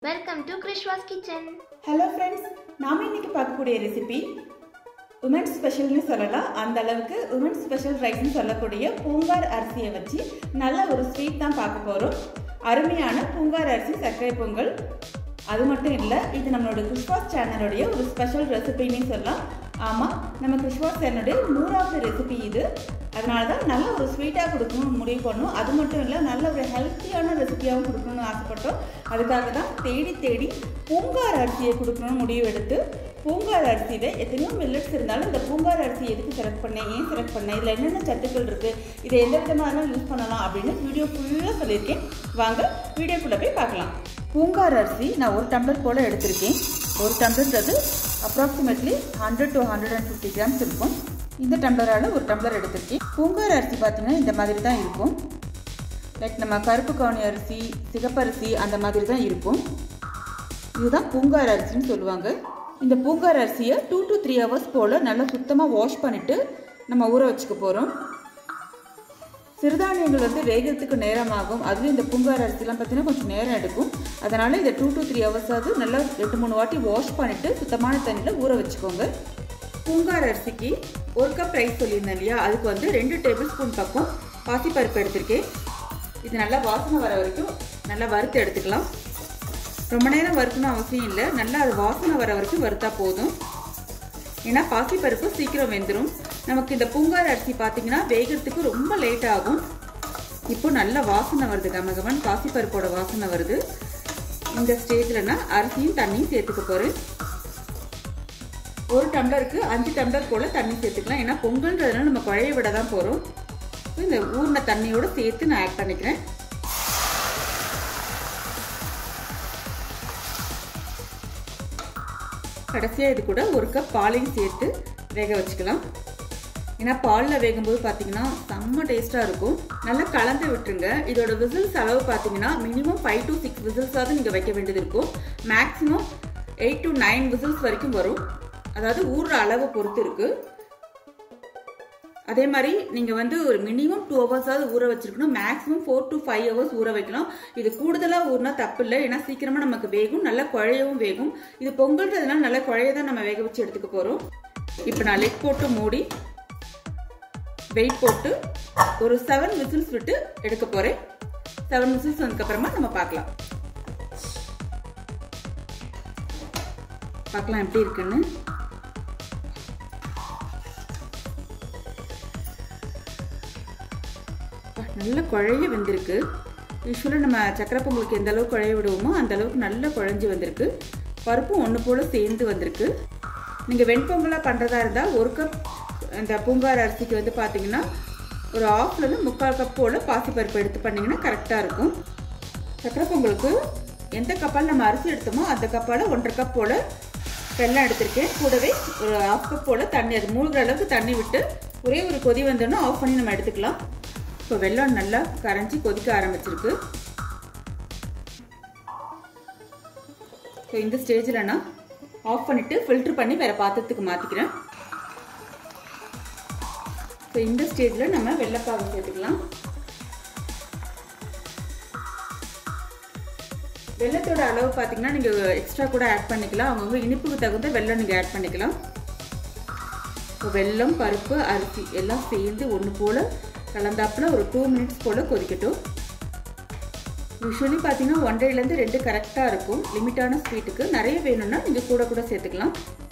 Welcome to கிருஷ்வாஸ் kitchen hello friends நாம இன்னைக்கு பார்க்கக்கூடிய ரெசிபி உமன்ஸ் ஸ்பெஷல்னு சொல்லலாம் அந்த அளவுக்கு உமன்ஸ் ஸ்பெஷல் ரைஸ்னு சொல்லக்கூடிய பூங்கார் அரிசியை வச்சு நல்ல ஒரு ஸ்வீட் தான் பார்க்க போகிறோம் அருமையான பூங்கார் அரிசி சர்க்கரை பொங்கல் அது மட்டும் இல்லை இது நம்மளோட கிறிஸ்வாஸ் சேனலுடைய ஒரு ஸ்பெஷல் ரெசிபின்னு சொல்லலாம் ஆமாம் நம்ம கிறிஸ்வாஸ் சேனலுடைய நூறாவது ரெசிபி இது அதனால தான் நல்ல ஒரு ஸ்வீட்டாக கொடுக்கணும்னு முடிவு பண்ணோம் அது மட்டும் இல்லை நல்ல ஒரு ஹெல்த்தியான ரெசிபியாகவும் கொடுக்கணும்னு ஆசைப்பட்டோம் அதுக்காக தான் தேடி தேடி பூங்கார் அரிசியை கொடுக்கணும்னு முடிவு எடுத்து பூங்கார் அரிசியில் எத்தனையோ மில்லட்ஸ் இருந்தாலும் இந்த பூங்கார் அரிசி எதுக்கு செலக்ட் பண்ணேன் ஏன் செலக்ட் பண்ணேன் இதில் என்னென்ன சத்துக்கள் இருக்குது இதை எந்த விதமாக யூஸ் பண்ணலாம் அப்படின்னு வீடியோ ஃபுல்லாக சொல்லியிருக்கேன் வாங்க வீடியோக்குள்ளே போய் பார்க்கலாம் பூங்கார் அரிசி நான் ஒரு டம்ளர் போல் எடுத்திருக்கேன் ஒரு டம்ளர்ன்றது approximately hundred to hundred and fifty grams இருக்கும் இந்த டம்ளரால் ஒரு டம்ளர் எடுத்திருக்கேன் பூங்கார் அரிசி பார்த்தீங்கன்னா இந்த மாதிரி தான் இருக்கும் லைக் நம்ம கருப்பு கவுனி அரிசி சிகப்பரிசி அந்த மாதிரி தான் இருக்கும் இதுதான் பூங்கார் அரிசின்னு சொல்லுவாங்க இந்த பூங்கார் அரிசியை டூ டு த்ரீ ஹவர்ஸ் போல் நல்லா சுத்தமாக வாஷ் பண்ணிவிட்டு நம்ம ஊற வச்சுக்க போகிறோம் சிறுதானியங்கள் வந்து வேகிறதுக்கு நேரமாகும் அதுவும் இந்த பூங்கார் அரிசிலாம் பார்த்தீங்கன்னா கொஞ்சம் நேரம் எடுக்கும் அதனால் இதை டூ டு த்ரீ ஹவர்ஸாவது நல்லா ரெண்டு மூணு வாட்டி வாஷ் பண்ணிவிட்டு சுத்தமான தண்ணியில் ஊற வச்சுக்கோங்க பூங்கார் அரிசிக்கு ஒரு கப் ரைஸ் சொல்லியிருந்தேன் இல்லையா அதுக்கு வந்து ரெண்டு டேபிள் ஸ்பூன் பக்கம் பாசிப்பருப்பு எடுத்திருக்கேன் இது நல்லா வாசனை வர வரைக்கும் நல்லா வறுத்து எடுத்துக்கலாம் ரொம்ப நேரம் வறுக்கணும் அவசியம் இல்லை நல்லா அது வாசனை வர வரைக்கும் வறுத்தா போதும் ஏன்னா பாசிப்பருப்பு சீக்கிரம் வெந்துடும் நமக்கு இந்த பூங்கார் அரிசி பார்த்தீங்கன்னா வேகிறதுக்கு ரொம்ப லேட் ஆகும் இப்போ நல்ல வாசனை வருது கமகமன் பாசிப்பருப்போட வாசனை வருது இந்த ஸ்டேஜில் நான் அரிசியும் தண்ணியும் சேர்த்துக்க போகிறேன் ஒரு டம்ளருக்கு அஞ்சு டம்ளர் போல் தண்ணி சேர்த்துக்கலாம் ஏன்னா பொங்கல்ன்றதுனால நம்ம குழைய விட தான் போகிறோம் இந்த ஊர்ன தண்ணியோடு சேர்த்து நான் ஆட் பண்ணிக்கிறேன் கடைசியாக இது கூட ஒரு கப் பாலையும் சேர்த்து வேக வச்சுக்கலாம் ஏன்னா பாலில் வேகும்போது பார்த்தீங்கன்னா செம்ம டேஸ்ட்டாக இருக்கும் நல்லா கலந்து விட்டுருங்க இதோட விசில்ஸ் அளவு பார்த்தீங்கன்னா மினிமம் ஃபைவ் டு சிக்ஸ் விசில்ஸாவது நீங்கள் வைக்க வேண்டியது இருக்கும் maximum eight to nine whistles வரைக்கும் வரும் அதாவது ஊறுற அளவை பொறுத்து இருக்குது அதே மாதிரி நீங்கள் வந்து ஒரு மினிமம் டூ ஹவர்ஸாவது ஊற வச்சிருக்கணும் maximum four to five hours ஊற வைக்கலாம் இது கூடுதலாக ஊறினா தப்பு இல்லை ஏன்னா சீக்கிரமாக நமக்கு வேகும் நல்லா குழையவும் வேகும் இது பொங்கல்ன்றதுனால நல்லா குழைய தான் நம்ம வேக வச்சு எடுத்துக்க போகிறோம் இப்போ நான் லெக் போட்டு மூடி வெயிட் போட்டு ஒரு செவன் விசில்ஸ் விட்டு எடுக்க போகிறேன் செவன் விசில்ஸ் வந்ததுக்கப்புறமா நம்ம பார்க்கலாம் பார்க்கலாம் எப்படி இருக்குன்னு நல்ல குழைய வந்திருக்கு யூஸ்வலாக நம்ம சக்கரை பொங்கலுக்கு எந்த அளவுக்கு குழைய விடுவோமோ அந்த அளவுக்கு நல்ல குழஞ்சி வந்திருக்கு பருப்பும் ஒன்று போல் சேர்ந்து வந்திருக்கு நீங்கள் வெண்பொங்கலாக பண்ணுறதா இருந்தால் ஒரு கப் அந்த பூங்கார் அரிசிக்கு வந்து பார்த்தீங்கன்னா ஒரு ஆஃப்லேருந்து முக்கால் கப் போல் பாசிப்பருப்பு எடுத்து பண்ணிங்கன்னா கரெக்டாக இருக்கும் சக்கரை பொங்கலுக்கு எந்த கப்பால் நம்ம அரிசி எடுத்தோமோ அந்த கப்பால் ஒன்றரை கப் போல் வெள்ளம் எடுத்திருக்கேன் கூடவே ஒரு ஆஃப் கப் போல் தண்ணி அது மூழ்கிற அளவுக்கு தண்ணி விட்டு ஒரே ஒரு கொதி வந்தோன்னா ஆஃப் பண்ணி நம்ம எடுத்துக்கலாம் இப்போ வெள்ளம் நல்லா கரைஞ்சி கொதிக்க ஆரம்பிச்சிருக்கு ஸோ இந்த ஸ்டேஜில் நான் ஆஃப் பண்ணிவிட்டு ஃபில்ட்ரு பண்ணி வேறு பாத்திரத்துக்கு மாற்றிக்கிறேன் ஸோ இந்த ஸ்டேஜில் நம்ம வெள்ளைப்பாவை சேர்த்துக்கலாம் வெள்ளத்தோட அளவு பார்த்தீங்கன்னா நீங்கள் எக்ஸ்ட்ரா கூட ஆட் பண்ணிக்கலாம் அவங்கவுங்க இனிப்புக்கு தகுந்த வெள்ளம் நீங்கள் ஆட் பண்ணிக்கலாம் இப்போ வெல்லம் பருப்பு அரிசி எல்லாம் சேர்ந்து ஒன்று போல் கலந்தாப்பில் ஒரு டூ மினிட்ஸ் போல் கொதிக்கட்டும் யூஸ்வலி பார்த்தீங்கன்னா ஒன்றரைலேருந்து ரெண்டு கரெக்டாக இருக்கும் லிமிட்டான ஸ்வீட்டுக்கு நிறைய வேணும்னா நீங்கள் கூட கூட சேர்த்துக்கலாம்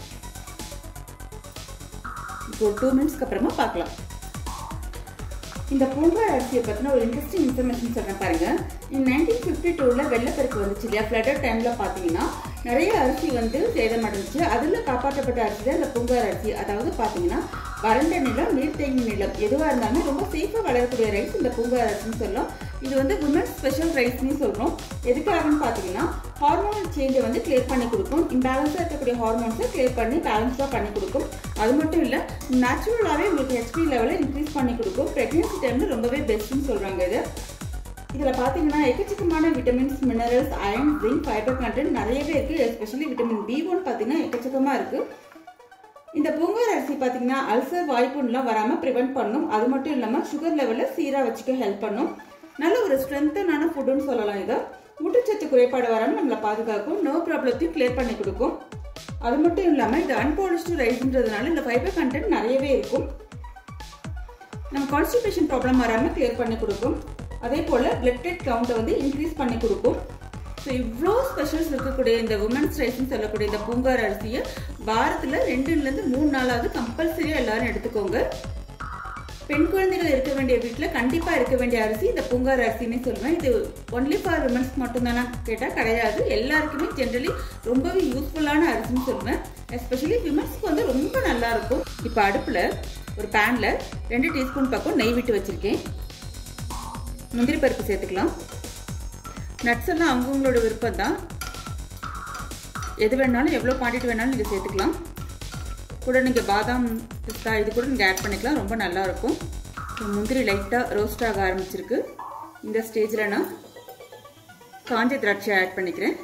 இப்போ ஒரு டூ மினிட்ஸ்க்கு அப்புறமா பார்க்கலாம் இந்த பூங்கார் அரிசியை பற்றின ஒரு இன்ட்ரெஸ்டிங் இன்ஃபர்மேஷன் சொல்கிறேன் பாருங்கள் நைன்டீன் ஃபிஃப்டி டூவில் வெள்ளப்பெருக்கு வந்துச்சு இல்லையா ஃப்ளட்டர் டைமில் பார்த்தீங்கன்னா நிறைய அரிசி வந்து சேதமடைஞ்சிச்சு அதில் காப்பாற்றப்பட்ட அரிசி தான் இந்த பூங்கார் அரிசி அதாவது பார்த்தீங்கன்னா வறண்ட நிலம் நீர்த்தேங்கி நிலம் எதுவாக இருந்தாலுமே ரொம்ப சேஃபாக வளரக்கூடிய ரைஸ் இந்த பூங்கார் அரிசின்னு சொல்லலாம் இது வந்து உமன் ஸ்பெஷல் ரைஸ்னு சொல்கிறோம் எதுக்காகன்னு பார்த்தீங்கன்னா ஹார்மோனல் சேஞ்சை வந்து கிளியர் பண்ணி கொடுக்கும் இம்பேலன்ஸாக இருக்கக்கூடிய ஹார்மோன்ஸை கிளியர் பண்ணி பேலன்ஸ்டாக பண்ணி கொடுக்கும் அது மட்டும் இல்லை நேச்சுரலாகவே உங்களுக்கு ஹெச்பி லெவலை இன்க்ரீஸ் பண்ணி கொடுக்கும் ப்ரெக்னென்சி டைமில் ரொம்பவே பெஸ்ட்டுன்னு சொல்கிறாங்க இது இதில் பார்த்தீங்கன்னா எக்கச்சக்கமான vitamins minerals iron zinc fibre content நிறையவே இருக்குது எஸ்பெஷலி விட்டமின் பி ஒன் பார்த்தீங்கன்னா எக்கச்சக்கமாக இருக்குது இந்த பூங்கார் அரிசி பார்த்தீங்கன்னா அல்சர் வாய்ப்புலாம் வராமல் ப்ரிவெண்ட் பண்ணும் அது மட்டும் இல்லாமல் சுகர் லெவலில் சீராக வச்சுக்க ஹெல்ப் பண்ணும் நல்ல ஒரு ஸ்ட்ரென்த்தனான ஃபுட்டுன்னு சொல்லலாம் இதை ஊட்டச்சத்து குறைபாடு வராமல் நம்மளை பாதுகாக்கும் நோ ப்ராப்ளத்தையும் கிளியர் பண்ணி கொடுக்கும் அது மட்டும் இல்லாமல் இது அன்பாலிஷ்டு ரைஸ்ன்றதுனால இந்த ஃபைபர் கண்டென்ட் நிறையவே இருக்கும் நம்ம கான்ஸ்டிபேஷன் ப்ராப்ளம் வராமல் கிளியர் பண்ணி கொடுக்கும் அதே போல் பிளட் டெட் கவுண்ட்டை வந்து இன்க்ரீஸ் பண்ணி கொடுக்கும் ஸோ இவ்வளோ ஸ்பெஷல்ஸ் இருக்கக்கூடிய இந்த உமன்ஸ் ரைஸ்னு சொல்லக்கூடிய இந்த பூங்கார் அரிசியை வாரத்தில் ரெண்டுலேருந்து மூணு நாளாவது கம்பல்சரியாக எல்லாரும் எடுத்துக்கோங்க பெண் குழந்தைகள் இருக்க வேண்டிய வீட்டில் கண்டிப்பாக இருக்க வேண்டிய அரிசி இந்த பூங்கார் அரிசின்னு சொல்லுவேன் இது ஒன்லி ஃபார் விமன்ஸ் மட்டும்தானா கேட்டால் கிடையாது எல்லாருக்குமே ஜென்ரலி ரொம்பவே யூஸ்ஃபுல்லான அரிசின்னு சொல்லுவேன் எஸ்பெஷலி விமன்ஸ்க்கு வந்து ரொம்ப நல்லா இருக்கும் இப்போ அடுப்பில் ஒரு பேனில் ரெண்டு டீஸ்பூன் பக்கம் நெய் விட்டு வச்சுருக்கேன் முந்திரி பருப்பு சேர்த்துக்கலாம் நட்ஸ் எல்லாம் அவங்கவுங்களோட விருப்பம் தான் எது வேணாலும் எவ்வளோ குவான்டிட்டி வேணாலும் நீங்கள் சேர்த்துக்கலாம் கூட நீங்கள் பாதாம் பிஸ்தா இது கூட நீங்கள் ஆட் பண்ணிக்கலாம் ரொம்ப நல்லாயிருக்கும் முந்திரி லைட்டாக ரோஸ்ட் ஆக ஆரம்பிச்சிருக்கு இந்த ஸ்டேஜில் நான் காஞ்ச திராட்சை ஆட் பண்ணிக்கிறேன்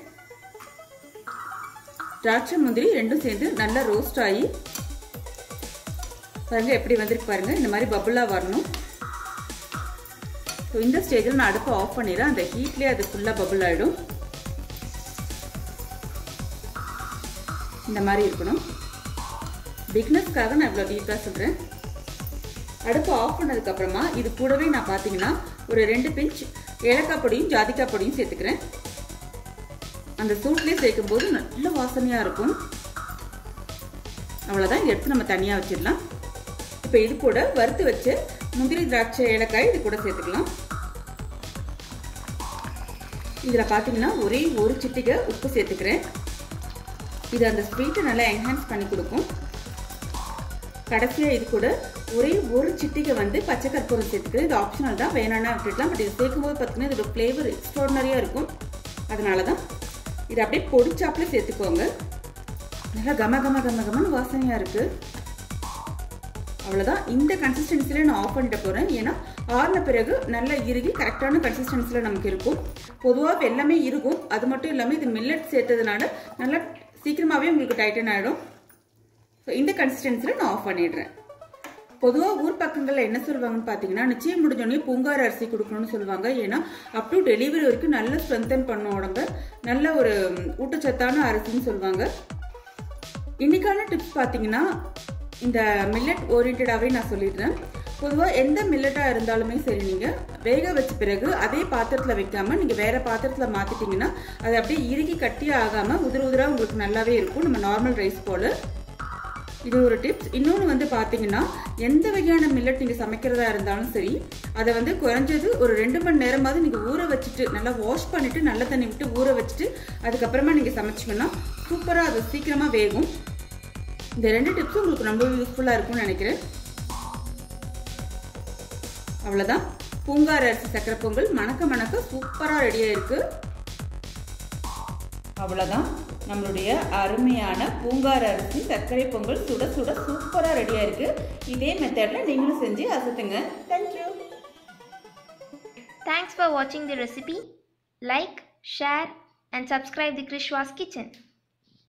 திராட்சை முந்திரி ரெண்டும் சேர்ந்து நல்லா ரோஸ்ட் ஆகி பாருங்கள் எப்படி வந்திருக்கு பாருங்கள் இந்த மாதிரி பபுளாக வரணும் ஸோ இந்த ஸ்டேஜில் நான் அடுப்பை ஆஃப் பண்ணிடுறேன் அந்த ஹீட்லேயே அது ஃபுல்லாக பபுள் ஆகிடும் இந்த மாதிரி இருக்கணும் பிக்னஸ்க்காக நான் இவ்வளோ டீப்பாக சொல்கிறேன் அடுப்பு ஆஃப் பண்ணதுக்கப்புறமா இது கூடவே நான் பார்த்தீங்கன்னா ஒரு ரெண்டு பிஞ்ச் ஏலக்காய் பொடியும் ஜாதிக்காய் பொடியும் சேர்த்துக்கிறேன் அந்த சூட்லேயே சேர்க்கும் போது நல்ல வாசனையாக இருக்கும் அவ்வளோதான் இதை எடுத்து நம்ம தனியாக வச்சிடலாம் இப்போ இது கூட வறுத்து வச்சு முந்திரி திராட்சை ஏலக்காய் இது கூட சேர்த்துக்கலாம் இதில் பார்த்தீங்கன்னா ஒரே ஒரு சிட்டிகை உப்பு சேர்த்துக்கிறேன் இது அந்த ஸ்வீட்டை நல்லா என்ஹான்ஸ் பண்ணி கொடுக்கும் கடைசியாக இது கூட ஒரே ஒரு சிட்டிகை வந்து பச்சை கற்பூரம் சேர்த்துக்கிறேன் இது ஆப்ஷனல் தான் வேணாம்னா விட்டுடலாம் பட் இது சேர்க்கும்போது பார்த்தீங்கன்னா இதோட ஃப்ளேவர் எக்ஸ்ட்ராடனரியாக இருக்கும் அதனால தான் இது அப்படியே பொடிச்சாப்பில் சேர்த்துக்கோங்க நல்லா கம கம கம கமன்னு வாசனையாக இருக்குது அவ்வளோதான் இந்த கன்சிஸ்டன்சியில் நான் ஆஃப் பண்ணிட்டு போகிறேன் ஏன்னா ஆறின பிறகு நல்லா இறுகி கரெக்டான கன்சிஸ்டன்சியில் நமக்கு இருக்கும் பொதுவாக எல்லாமே இருக்கும் அது மட்டும் இல்லாமல் இது மில்லட் சேர்த்ததுனால நல்லா சீக்கிரமாகவே உங்களுக்கு டைட்டன் ஆகிடும் ஸோ இந்த கன்சிஸ்டன்சியில் நான் ஆஃப் பண்ணிடுறேன் பொதுவாக ஊர் பக்கங்களில் என்ன சொல்லுவாங்கன்னு பார்த்தீங்கன்னா நிச்சயம் முடிஞ்சோடனே பூங்கார் அரிசி கொடுக்கணும்னு சொல்லுவாங்க ஏன்னா அப் டு டெலிவரி வரைக்கும் நல்ல ஸ்ட்ரென்தன் பண்ண உடம்ப நல்ல ஒரு ஊட்டச்சத்தான அரிசின்னு சொல்லுவாங்க இன்னைக்கான டிப்ஸ் பார்த்தீங்கன்னா இந்த மில்லட் ஓரியன்டாகவே நான் சொல்லிடுறேன் பொதுவாக எந்த மில்லட்டாக இருந்தாலுமே சரி நீங்கள் வேக வச்ச பிறகு அதே பாத்திரத்தில் வைக்காமல் நீங்கள் வேறு பாத்திரத்தில் மாற்றிட்டீங்கன்னா அது அப்படியே இறுகி கட்டி ஆகாமல் உதிர உதிராக உங்களுக்கு நல்லாவே இருக்கும் நம்ம நார்மல் ரைஸ் போல் இது ஒரு டிப்ஸ் இன்னொன்று வந்து பார்த்தீங்கன்னா எந்த வகையான மில்லட் நீங்கள் சமைக்கிறதா இருந்தாலும் சரி அதை வந்து குறைஞ்சது ஒரு ரெண்டு மணி நேரமாவது நீங்கள் ஊற வச்சுட்டு நல்லா வாஷ் பண்ணிவிட்டு நல்ல தண்ணி விட்டு ஊற வச்சுட்டு அதுக்கப்புறமா நீங்கள் சமைச்சிங்கன்னா சூப்பராக அது சீக்கிரமாக வேகும் இந்த ரெண்டு டிப்ஸும் உங்களுக்கு ரொம்பவே யூஸ்ஃபுல்லாக இருக்கும்னு நினைக்கிறேன் அவ்வளோதான் பூங்கார அரிசி சக்கரை பொங்கல் மணக்க மணக்க சூப்பராக ரெடியாக இருக்குது அவ்வளோதான் நம்மளுடைய அருமையான பூங்கார அரிசி சர்க்கரை பொங்கல் சுட சுட சூப்பராக ரெடியாக இருக்குது இதே மெத்தடில் நீங்களும் செஞ்சு அசத்துங்க thank you Thanks for watching the recipe. Like, share and subscribe the Krishwa's Kitchen.